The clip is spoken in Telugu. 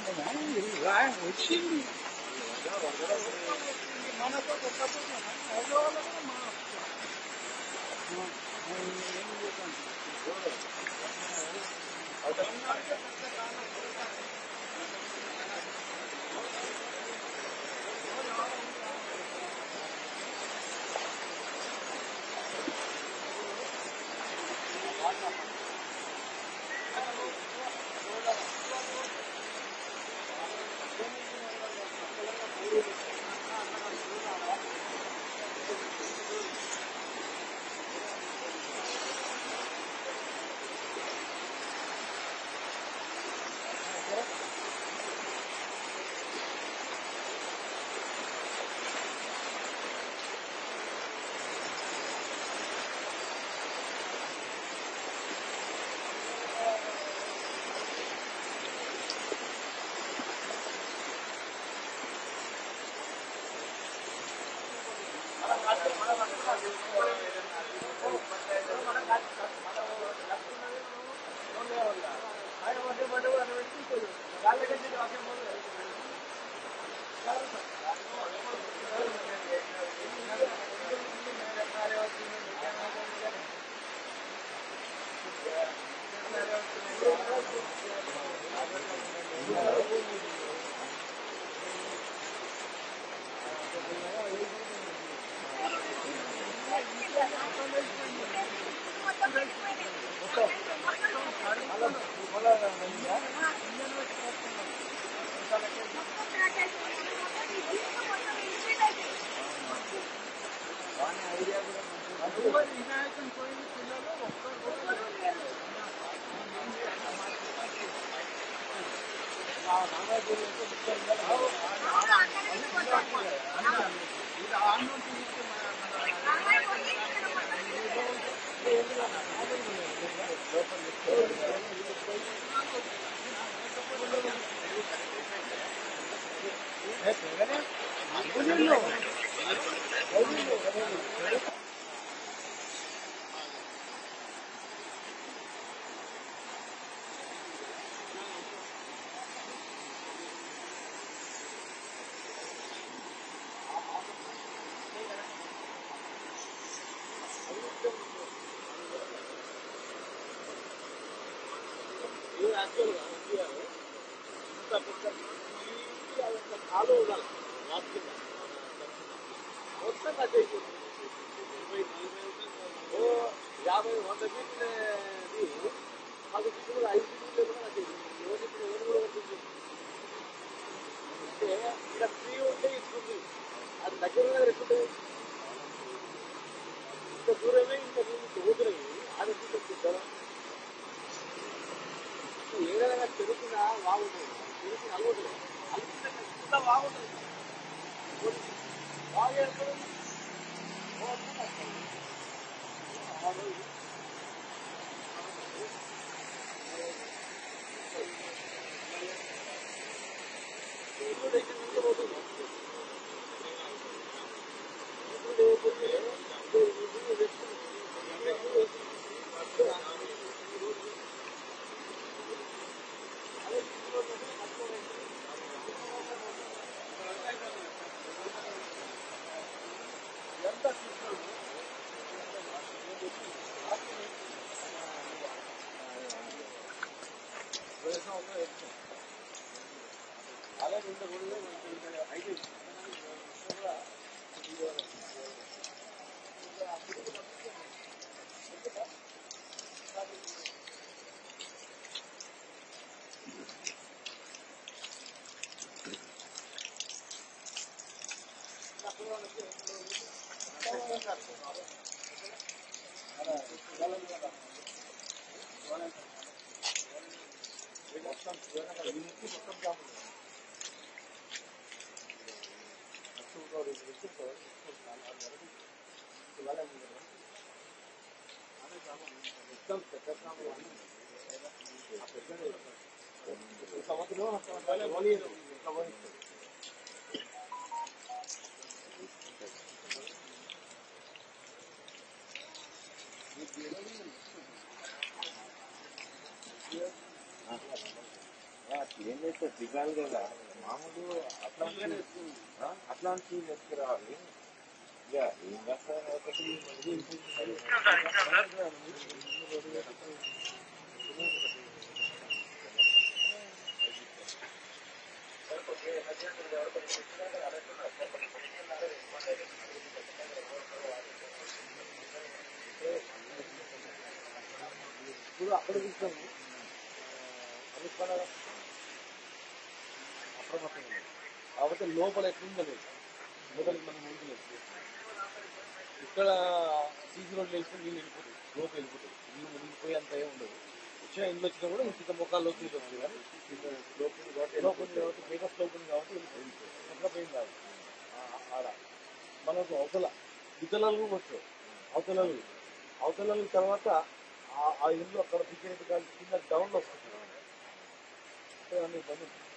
వచ్చింది మనతో కొట్టకపోతే హైదరాబాద్లో కూడా మా ఏం చేద్దాం వినాయకం పోయింది పిల్లలు ఒక్కరు ఇది ఆన్లైన్ చూస్తే యాభై వంద మీటర్లు పది ఫీట్లు ఐదు ఫీట్లు కూడా నచ్చేది ఎవరు ఇప్పుడు ఎవరు కూడా పడుతుంది అంటే ఇక్కడ ఫ్రీ ఉంటే ఇస్తుంది అది దగ్గర దగ్గర ఎక్కుంటుంది ఇంత దూరమే ఇంత ముందు ఊపిరవి అది చూపిస్తారు ఏదైనా చెరుకున బాగుంటుంది చెరుకు అలవదు అలిపితే ఖచ్చితంగా బాగుంటుంది బాగా ఏర్పడింది ఏం చేస్తారు దిగాలి కదా మామూలు అట్లాంటి ఆ, అట్లాంటి ఎత్తుకురావాలి ఇక ఏం చేస్తారు ఒకటి ఇప్పుడు అక్కడ కూర్చొని అనుకున్నారా అప్రమత్తంగా ఉండాలి. కాకపోతే లోపల ఎట్లుందని లోపలికి మనం ముందులేదు ఇక్కడ సీసీ రోడ్లు వేస్తే నీళ్ళు వెళ్ళిపోతాయి లోపు వెళ్ళిపోతాయి నీళ్ళు మునిగిపోయి అంత ఏం ఉండదు వచ్చిన ఇల్లు వచ్చినా కూడా ఇంత మొక్కల్లోకి నీళ్ళు వస్తాయి కానీ లోపల కాబట్టి మేకప్ లోపల కాబట్టి వెళ్ళిపోయి మొక్క ఏం కాదు ఆ- ఆడ మనకు అవతల ఇతరులు వచ్చు అవతలలు అవతలలు తర్వాత ఆ- ఆ ఇల్లు అక్కడ పిక్చర్ కింద డౌన్ వస్తుంది అంటే అన్ని ఇబ్బంది ఉంటుంది.